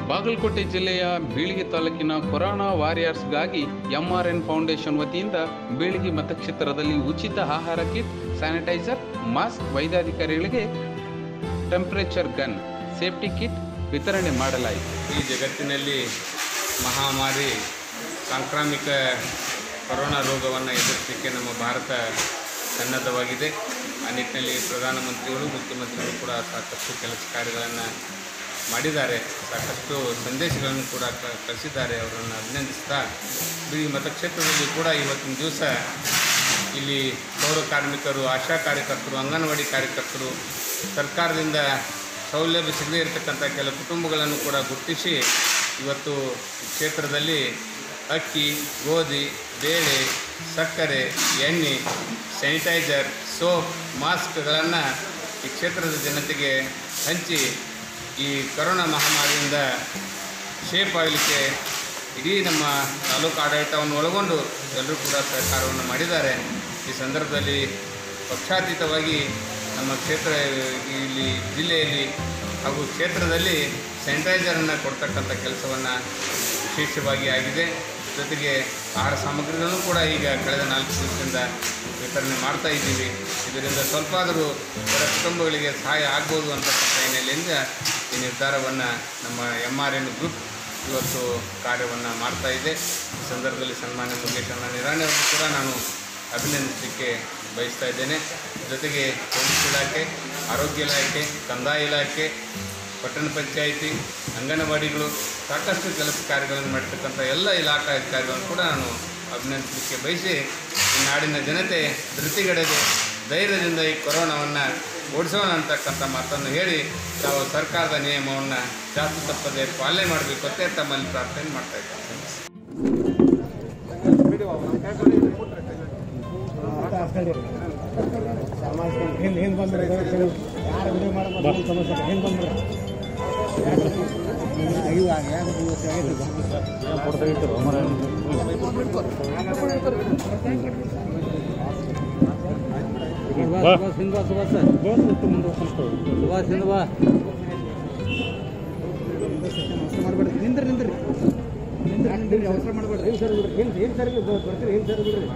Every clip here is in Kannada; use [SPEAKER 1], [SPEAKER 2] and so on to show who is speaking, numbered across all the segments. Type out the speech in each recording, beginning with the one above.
[SPEAKER 1] ಬಾಗಲಕೋಟೆ ಜಿಲ್ಲೆಯ ಬೀಳಿಗೆ ತಾಲೂಕಿನ ಕೊರೋನಾ ವಾರಿಯರ್ಸ್ಗಾಗಿ ಎಂಆರ್ಎನ್ ಫೌಂಡೇಶನ್ ವತಿಯಿಂದ ಬೀಳಿಗೆ ಮತಕ್ಷೇತ್ರದಲ್ಲಿ ಉಚಿತ ಆಹಾರ ಕಿಟ್ ಸ್ಯಾನಿಟೈಸರ್ ಮಾಸ್ಕ್ ವೈದ್ಯಾಧಿಕಾರಿಗಳಿಗೆ ಟೆಂಪರೇಚರ್ ಗನ್ ಸೇಫ್ಟಿ ಕಿಟ್ ವಿತರಣೆ ಮಾಡಲಾಯಿತು
[SPEAKER 2] ಈ ಜಗತ್ತಿನಲ್ಲಿ ಮಹಾಮಾರಿ ಸಾಂಕ್ರಾಮಿಕ ಕೊರೋನಾ ರೋಗವನ್ನು ಎದುರಿಸಲಿಕ್ಕೆ ನಮ್ಮ ಭಾರತ ಸನ್ನದ್ಧವಾಗಿದೆ ಆ ನಿಟ್ಟಿನಲ್ಲಿ ಪ್ರಧಾನಮಂತ್ರಿಗಳು ಮುಖ್ಯಮಂತ್ರಿಗಳು ಕೂಡ ಸಾಕಷ್ಟು ಕೆಲಸ ಕಾರ್ಯಗಳನ್ನು ಮಾಡಿದ್ದಾರೆ ಸಾಕಷ್ಟು ಸಂದೇಶಗಳನ್ನು ಕೂಡ ಕ- ಕಳಿಸಿದ್ದಾರೆ ಅವರನ್ನು ಅಭಿನಂದಿಸ್ತಾ ಈ ಮತಕ್ಷೇತ್ರದಲ್ಲಿ ಕೂಡ ಇವತ್ತಿನ ದಿವಸ ಇಲ್ಲಿ ಪೌರ ಕಾರ್ಮಿಕರು ಆಶಾ ಕಾರ್ಯಕರ್ತರು ಅಂಗನವಾಡಿ ಕಾರ್ಯಕರ್ತರು ಸರ್ಕಾರದಿಂದ ಸೌಲಭ್ಯ ಸಿಗದೇ ಇರತಕ್ಕಂಥ ಕೆಲ ಕುಟುಂಬಗಳನ್ನು ಕೂಡ ಗುರುತಿಸಿ ಇವತ್ತು ಈ ಕ್ಷೇತ್ರದಲ್ಲಿ ಅಕ್ಕಿ ಗೋಧಿ ಬೇಳೆ ಸಕ್ಕರೆ ಎಣ್ಣೆ ಸ್ಯಾನಿಟೈಸರ್ ಸೋಪ್ ಮಾಸ್ಕ್ಗಳನ್ನು ಈ ಕ್ಷೇತ್ರದ ಜನತೆಗೆ ಹಂಚಿ ಈ ಕೊರೋನಾ ಮಹಾಮಾರಿಯಿಂದ ಶೇಪ್ ಆಗಲಿಕ್ಕೆ ಇಡೀ ನಮ್ಮ ತಾಲೂಕು ಆಡಳಿತವನ್ನು ಒಳಗೊಂಡು ಎಲ್ಲರೂ ಕೂಡ ಸಹಕಾರವನ್ನು ಮಾಡಿದ್ದಾರೆ ಈ ಸಂದರ್ಭದಲ್ಲಿ ಪಕ್ಷಾತೀತವಾಗಿ ನಮ್ಮ ಕ್ಷೇತ್ರ ಇಲ್ಲಿ ಜಿಲ್ಲೆಯಲ್ಲಿ ಹಾಗೂ ಕ್ಷೇತ್ರದಲ್ಲಿ ಸ್ಯಾನಿಟೈಸರನ್ನು ಕೊಡ್ತಕ್ಕಂಥ ಕೆಲಸವನ್ನು ವಿಶೇಷವಾಗಿ ಆಗಿದೆ ಜೊತೆಗೆ ಆಹಾರ ಸಾಮಗ್ರಿಗಳನ್ನು ಕೂಡ ಈಗ ಕಳೆದ ನಾಲ್ಕು ದಿವಸದಿಂದ ವಿತರಣೆ ಮಾಡ್ತಾ ಇದ್ದೀವಿ ಇದರಿಂದ ಸ್ವಲ್ಪ ಆದರೂ ಬಡ ಕುಟುಂಬಗಳಿಗೆ ಸಹಾಯ ಆಗ್ಬೋದು ಅಂತಕ್ಕಂಥ ಹಿನ್ನೆಲೆಯಿಂದ ಈ ನಿರ್ಧಾರವನ್ನು ನಮ್ಮ ಎಮ್ ಆರ್ ಎನ್ ಗ್ರೂಪ್ ಇವತ್ತು ಕಾರ್ಯವನ್ನು ಮಾಡ್ತಾ ಇದೆ ಈ ಸಂದರ್ಭದಲ್ಲಿ ಸನ್ಮಾನ್ಯ ಮುಖೇಶ್ ಅಣ್ಣ ನಿರಾಣಿ ಅವರು ಕೂಡ ನಾನು ಅಭಿನಂದಿಸಲಿಕ್ಕೆ ಬಯಸ್ತಾ ಇದ್ದೇನೆ ಜೊತೆಗೆ ಪೊಲೀಸ್ ಇಲಾಖೆ ಆರೋಗ್ಯ ಇಲಾಖೆ ಕಂದಾಯ ಇಲಾಖೆ ಪಟ್ಟಣ ಪಂಚಾಯಿತಿ ಅಂಗನವಾಡಿಗಳು ಸಾಕಷ್ಟು ಕೆಲಸ ಕಾರ್ಯಗಳನ್ನು ಮಾಡ್ತಕ್ಕಂಥ ಎಲ್ಲ ಇಲಾಖಾ ಅಧಿಕಾರಿಗಳನ್ನು ಕೂಡ ನಾನು ಅಭಿನಂದಿಸಲಿಕ್ಕೆ ಬಯಸಿ ಈ ನಾಡಿನ ಜನತೆ ಧೃತಿಗೆಡದೆ ಧೈರ್ಯದಿಂದ ಈ ಕೊರೋನಾವನ್ನು ಓಡಿಸೋಣ ಅಂತಕ್ಕಂಥ ಮಾತನ್ನು ಹೇಳಿ ತಾವು ಸರ್ಕಾರದ ನಿಯಮವನ್ನು ಜಾಸ್ತಿ ತಪ್ಪದೆ ಪಾಲನೆ ಮಾಡಬೇಕು ಅಂತ ತಮ್ಮಲ್ಲಿ ಪ್ರಾರ್ಥನೆ ಮಾಡ್ತಾ ಇದ್ದೇನೆ
[SPEAKER 3] ಹಿಂದೆ ಹಿಂದೆ ಬಂದ್ರೆ ಯಾರು ವಿಡಿಯೋ ಮಾಡಬೇಕು ಸಮಸ್ಯೆ ಹಿಂದೆ ಬಂದ್ರೆ ಅಯ್ಯೋ ಮಾಡಬೇಡ್ರಿ ನಿಂದ್ರಿ ನಿಂದ್ರಿ ನಿಂದ್ರಿ ನಿಂದ್ರಿ ಅವಸರ ಮಾಡಬೇಡ್ರಿ ಹಿಂಗೆ ಸರ್ ಬಿಡ್ರಿ ಹಿಂಗೆ ಹಿಂಗೆ ಸರ್ ಬರ್ತೀರಿ ಹಿಂಗೆ ಸರ್ ಬಿಡ್ರಿ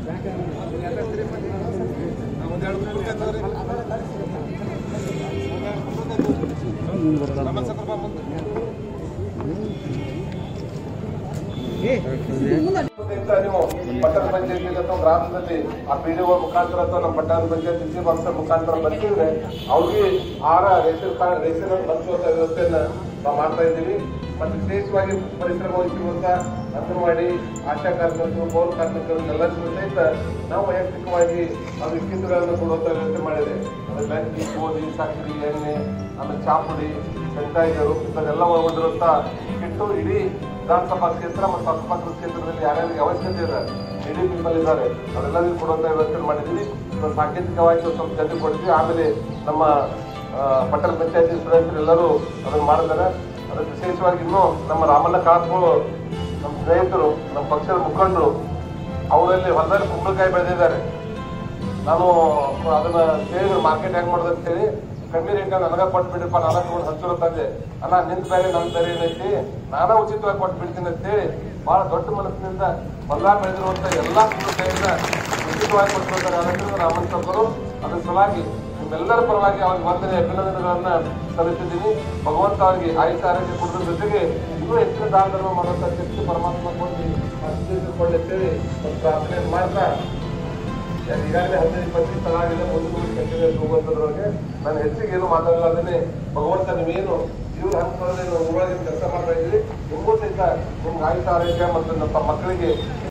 [SPEAKER 4] ಇಂಥ ನೀವು ಪಟ್ಟಣ ಪಂಚಾಯತಿ ಅಥವಾ ಗ್ರಾಮದಲ್ಲಿ ಆ ಪಿ ಡಿ ಮುಖಾಂತರ ಅಥವಾ ನಮ್ಮ ಪಟ್ಟಣ ಪಂಚಾಯತ್ ಸಿ ಬಾಕ್ಸ್ ಮುಖಾಂತರ ಬರ್ತಿದ್ರೆ ಅವ್ರಿಗೆ ಆಹಾರ ರೇಷನ್ ಕಾರ್ಡ್ ರೇಷನ್ ಬಂದಿರುವಂತ ವ್ಯವಸ್ಥೆಯನ್ನ ನಾವು ಮಾಡ್ತಾ ಇದ್ದೀವಿ ಮತ್ತೆ ವಿಶೇಷವಾಗಿ ಪರಿಶ್ರಮ ವಹಿಸಿರುವಂತ ಅಂಗನವಾಡಿ ಆಶಾ ಕಾರ್ಯಕರ್ತರು ಪೌರ ಕಾರ್ಮಿಕರು ಎಲ್ಲರಿಗೂ ಸಹಿತ ನಾವು ವೈಯಕ್ತಿಕವಾಗಿ ಅದು ಕಿಟ್ಗಳನ್ನು ಕೊಡುವಂತ ವ್ಯವಸ್ಥೆ ಮಾಡಿದೆ ಆಮೇಲೆ ಅಕ್ಕಿ ಗೋಧಿ ಸಕ್ಕರೆ ಎಣ್ಣೆ ಆಮೇಲೆ ಚಾಪುಡಿ ಸ್ಯಾನಿಟೈಸರು ಇಂಥದ್ದೆಲ್ಲ ಒಳಗೊಂಡಿರುವಂತ ಕಿಟ್ಟು ಇಡೀ ವಿಧಾನಸಭಾ ಕ್ಷೇತ್ರ ಮತ್ತು ಅಕ್ಕಪಕ್ಕದ ಕ್ಷೇತ್ರದಲ್ಲಿ ಯಾರ್ಯಾರಿಗೆ ಅವಶ್ಯಕತೆ ಇದೆ ಇಡೀ ಪೀಪಲ್ ಇದ್ದಾರೆ ಅವರೆಲ್ಲರಿಗೂ ಕೊಡುವಂತ ವ್ಯವಸ್ಥೆ ಮಾಡಿದ್ದೀವಿ ಸೊ ಸಾಂಕೇತಿಕವಾಗಿ ಒಂದು ಸ್ವಲ್ಪ ಜಲ್ದಿ ಕೊಡ್ತೀವಿ ಆಮೇಲೆ ನಮ್ಮ ಆ, ಪಟ್ಟಣ ಪಂಚಾಯತಿ ಸದಸ್ಯರು ಎಲ್ಲರೂ ಅದನ್ನು ಮಾಡಿದ್ದಾರೆ ಅದಕ್ಕೆ ವಿಶೇಷವಾಗಿ ಇನ್ನೂ ನಮ್ಮ ರಾಮಣ್ಣ ಕಾಪು ನಮ್ಮ ಸ್ನೇಹಿತರು ನಮ್ಮ ಪಕ್ಷದ ಮುಖಂಡರು ಅವರಲ್ಲಿ ಹೊಲದಲ್ಲಿ ಕುಂಬಳಕಾಯಿ ಬೆಳೆದಿದ್ದಾರೆ ನಾನು ಅದನ್ನ ಕೇಳಿದ್ರು ಮಾರ್ಕೆಟ್ ಹೆಂಗ್ ಮಾಡೋದು ಅಂತ ಹೇಳಿ ಕಮ್ಮಿ ರೇಟ್ ನನಗ ಕೊಟ್ಬಿಡ್ರಿಪ್ಪ ನಾನು ತಗೊಂಡು ಹಂಚೂರು ತಂದೆ ಅಲ್ಲ ನಿಂದ ಬೇರೆ ನನ್ನ ಬೇರೆ ಏನೈತಿ ನಾನಾ ಉಚಿತವಾಗಿ ಕೊಟ್ಬಿಡ್ತೀನಿ ಅಂತ ಹೇಳಿ ಬಹಳ ದೊಡ್ಡ ಮನಸ್ಸಿನಿಂದ ಹೊಲ ಬೆಳೆದಿರುವಂತ ಎಲ್ಲಾ ಕುಟುಂಬದಿಂದ ಉಚಿತವಾಗಿ ಕೊಟ್ಟಿರುತ್ತಾರೆ ಅದರಿಂದ ರಾಮನ್ ಅವರು ಅದ್ರ ಸಲುವಾಗಿ ನಿಮ್ಮೆಲ್ಲರ ಪರವಾಗಿ ಅವ್ರಿಗೆ ವಂದನೆ ಅಭಿನಂದನೆಗಳನ್ನ ಸಲ್ಲಿಸಿದ್ದೀನಿ ಭಗವಂತ ಅವರಿಗೆ ಆಯುಷ ಆರೋಗ್ಯ ಕೊಡೋದ್ರ ಜೊತೆಗೆ ಇನ್ನೂ ಹೆಚ್ಚಿನ ದಾನ ಧರ್ಮ ಮಾಡುವಂತ ಶಕ್ತಿ ಪರಮಾತ್ಮ ಕೊಂಡು ಕೊಳ್ಳಿ ಅಂತೇಳಿ ಒಂದು ಪ್ರಾರ್ಥನೆ ಮಾಡ್ತಾ ಈಗಾಗಲೇ ಹದಿನೈದು ಇಪ್ಪತ್ತು ಸ್ಥಳ ಆಗಿದೆ ಮುಂದೆ ಕಂಟಿನ್ಯೂ ಹೋಗುವಂತದ್ರೊಳಗೆ ನಾನು ಹೆಚ್ಚಿಗೆ ಏನು ಮಾತಾಡಲಾರ್ದೇನೆ ಭಗವಂತ ನೀವೇನು ಜೀವನ ಹಂತದಲ್ಲಿ ಊರೊಳಗೆ ಕೆಲಸ ಮಾಡ್ತಾ ಇದ್ರಿ ನಿಮಗೂ ಸಹಿತ ನಿಮ್ಗೆ ಆಯುಷ ಆರೋಗ್ಯ ಮತ್ತು ನಮ್ಮ ಮಕ್ಕಳಿಗೆ